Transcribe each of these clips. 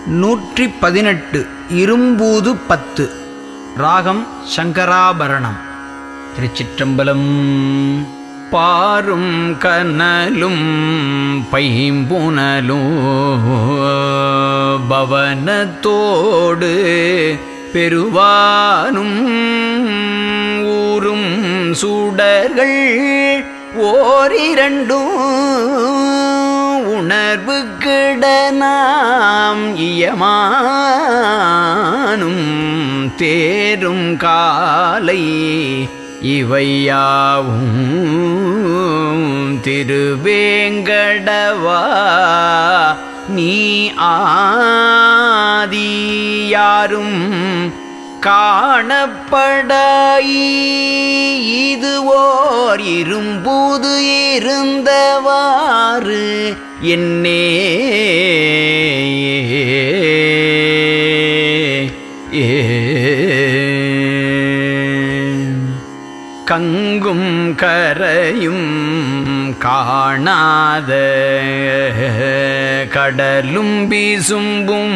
நூற்றி பதினெட்டு இரும்பூது பத்து ராகம் சங்கராபரணம் திருச்சிற்றம்பலம் பாரும் கனலும் பைம்புனலும் பவனத்தோடு பெருவானும் ஊரும் சூடர்கள் ஓரிரண்டும் உணர்வு கிட நாம் இயமானும் தேரும் காலை இவையாவும் திருவேங்கடவா நீ ஆதியாரும் காணப்படாயி இது ஓர் இரும்புது இருந்தவாறு என்னே ஏ கங்கும் கரையும் காணாத கடலும் வீசும்பும்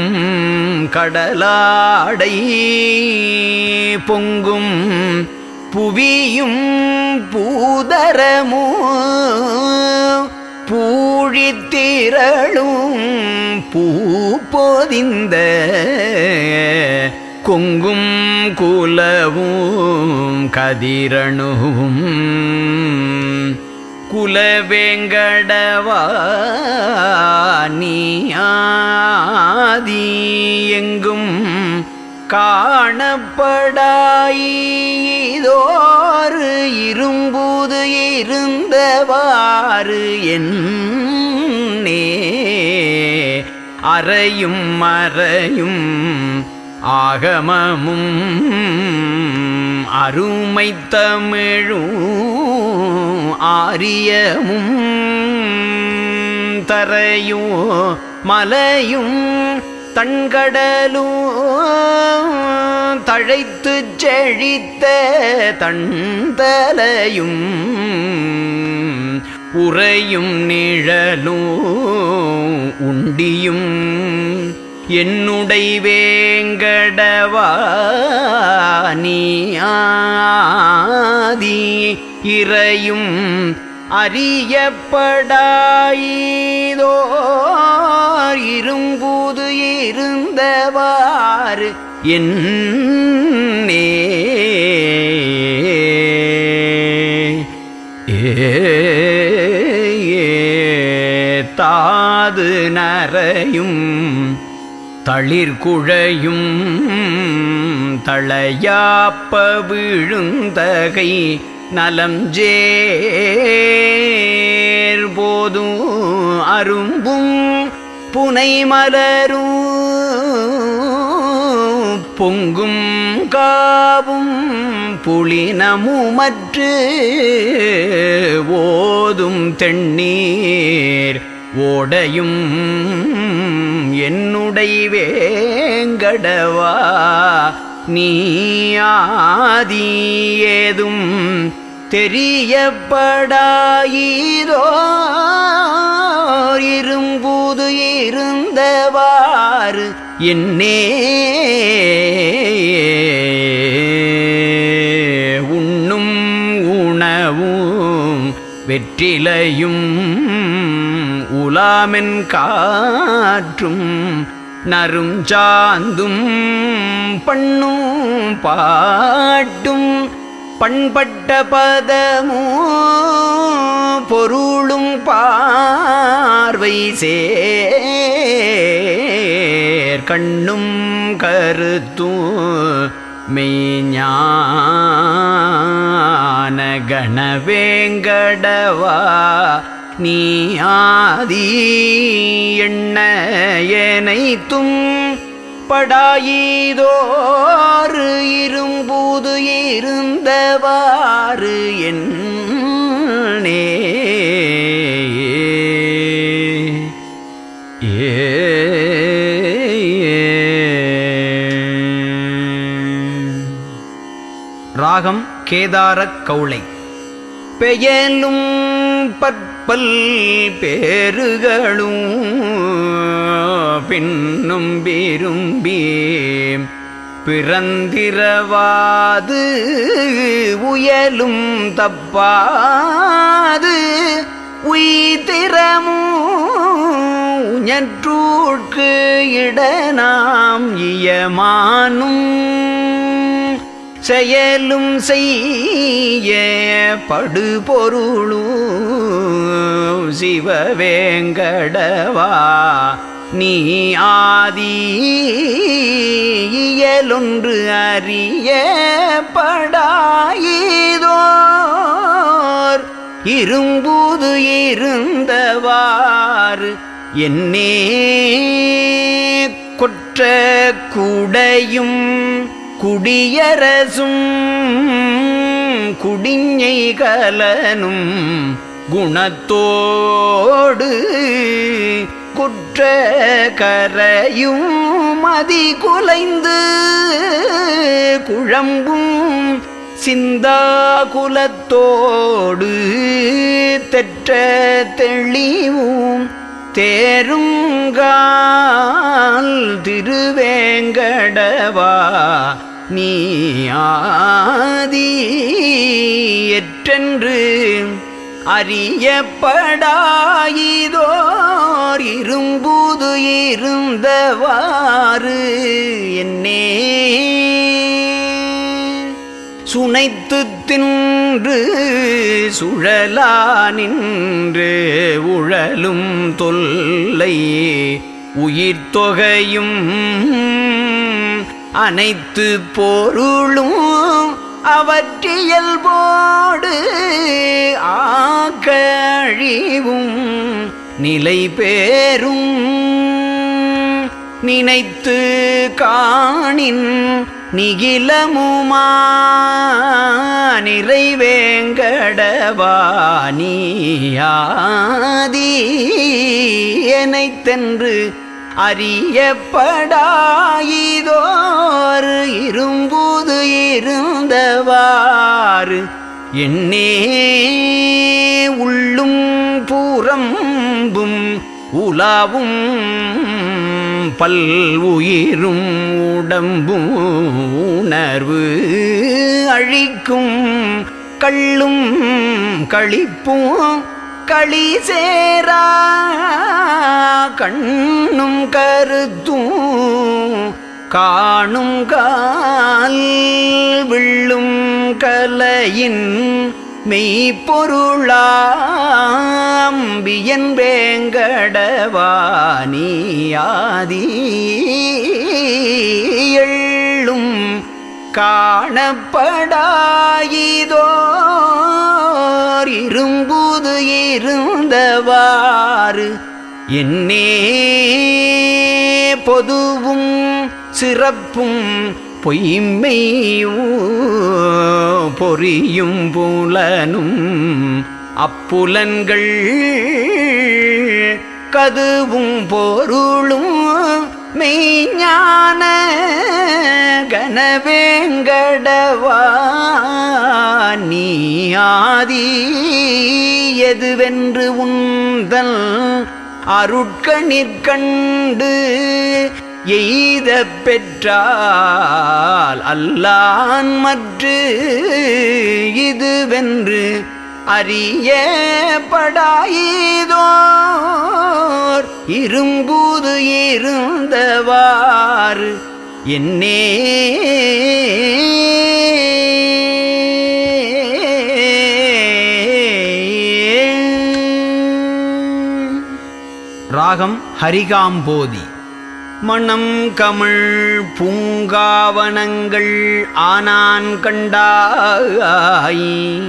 கடலாடை பொங்கும் புவியும் பூதரமோ பூழித்திரளும் பூ பொதிந்த கொங்கும் குலவும் கதிரணுவும் குலவேங்கடவா நீ ஆதி எங்கும் காணப்படாயிதோறு இரும்புது இருந்தவாறு என்னே அறையும் மறையும் ஆகமமும் அருமை தமிழும் ஆரியமும் தரையும் மலையும் தண்கடலும் தழைத்து செழித்த தண்டலையும் உறையும் நிழலும் உண்டியும் என்னுடை வேங்கடவா நீ ஆதி இறையும் அறியப்படாயிதோர் இரும்புது இருந்தவாறு என்னே தாது நரையும் தளிர்குழையும் தளையாப்ப விழுந்தகை நலம் ஜேர் போதும் அரும்பும் புனை மலரும் பொங்கும் காவும் புளினமுமற்று ஓதும் தென்னீர் ஓடையும் என்னுடை வேங்கடவா நீ ஆதி ஏதும் தெரியப்படாயிதோ இரும்புது இருந்தவாறு என்னே உண்ணும் உணவும் வெற்றிலையும் உலாமென் காற்றும் நரும் சாந்தும் பண்ணும் பாட்டும் பண்பட்ட பதமோ பொருளும் பார்வை சேர் கண்ணும் கருத்தும் மெய்ஞான கணவேங்கடவா நீ ஆதி எண்ண எனைத்தும் படாயிதோறு இரும்புது இருந்தவாறு என்னே ஏ ராகம் கேதாரக் கௌளை பெயலும் பற்பல் பேறுகளும் பின்னும் விரும்பி பிறந்திரவாது உயலும் தப்பாது உய்திறமூஞற்றூட்கு இடனாம் இயமானும் செயலும் செய்ய படுபொருளூ சிவவேங்கடவா நீ ஆதி இயலொன்று அறியப்படாயிதோர் இரும்புது இருந்தவாறு என்னே கொற்ற குடையும் குடியரசும் குடிஞை கலனும் குணத்தோடு குற்ற கரையும் மதி குலைந்து குழம்பும் சிந்தா குலத்தோடு தெற்ற தெளிவும் தேருங்கால் திருவேங்கடவா நீ ஆதி எற்றென்று அறியப்படாயிதோர் இரும்புது இருந்தவாறு என்னே சுனைத்து தின்று சுழலா நின்று உழலும் தொல்லை உயிர் தொகையும் அனைத்து பொருளும் அவற்றியல்போடு ஆக்கழிவும் நிலை பேரும் நினைத்து காணின் நிகிலமுமா நிறைவேங்கடவானியாதி எனைத்தென்று அறியப்படாயிதோர் இரும்புது இருந்தவாறு என்னே உள்ளும் பூரம்பும் உலாவும் பல் உயிரும் உடம்பும் உணர்வு அழிக்கும் கள்ளும் களிப்பும் களி சேரா கண்ணும் கருத்தும் காணும் கால் விள்ளும் கலையின் மெய்ப்பொருளாம்பியன் வேங்கடவானியாதி எள்ளும் காணப்படாயிதோர் இரும்புது இருந்தவாறு என்னே பொதுவும் சிறப்பும் பொய்மை பொறியும் புலனும் அப்புலன்கள் கதுவும் பொருளும் மெய்ஞான கனவேங்கடவா நீ ஆதி எதுவென்று உந்தல் அருட்கணிற்கண்டு எய்த பெற்றால் அல்லான் மற்று இதுவென்று அறியப்படாயிதோர் இரும்புது இருந்தவாறு என்னே ராகம் ஹரிகாம்போதி மணம் கமிழ் பூங்காவனங்கள் ஆனான் கண்டாய்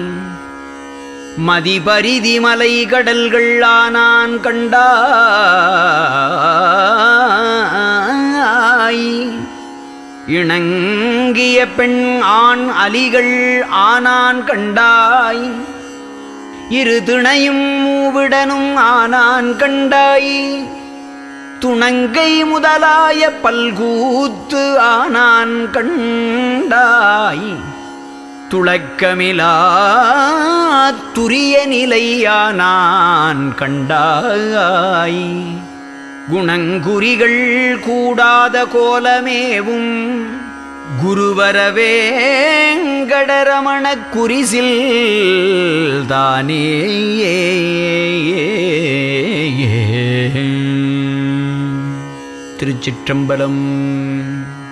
மதிபரிதி மலை கடல்கள் ஆனான் கண்டாய் இணங்கிய பெண் ஆண் அலிகள் ஆனான் கண்டாய் இரு திணையும் மூவிடனும் ஆனான் கண்டாய் துணங்கை முதலாய பல்கூத்து ஆனான் கண்டாய் துளக்கமிலா துரிய நிலையானான் கண்டாய் குணங்குறிகள் கூடாத கோலமேவும் குருவரவேங்கடரமணக் குறிசில் தானே திருச்சிற்றம்பலம்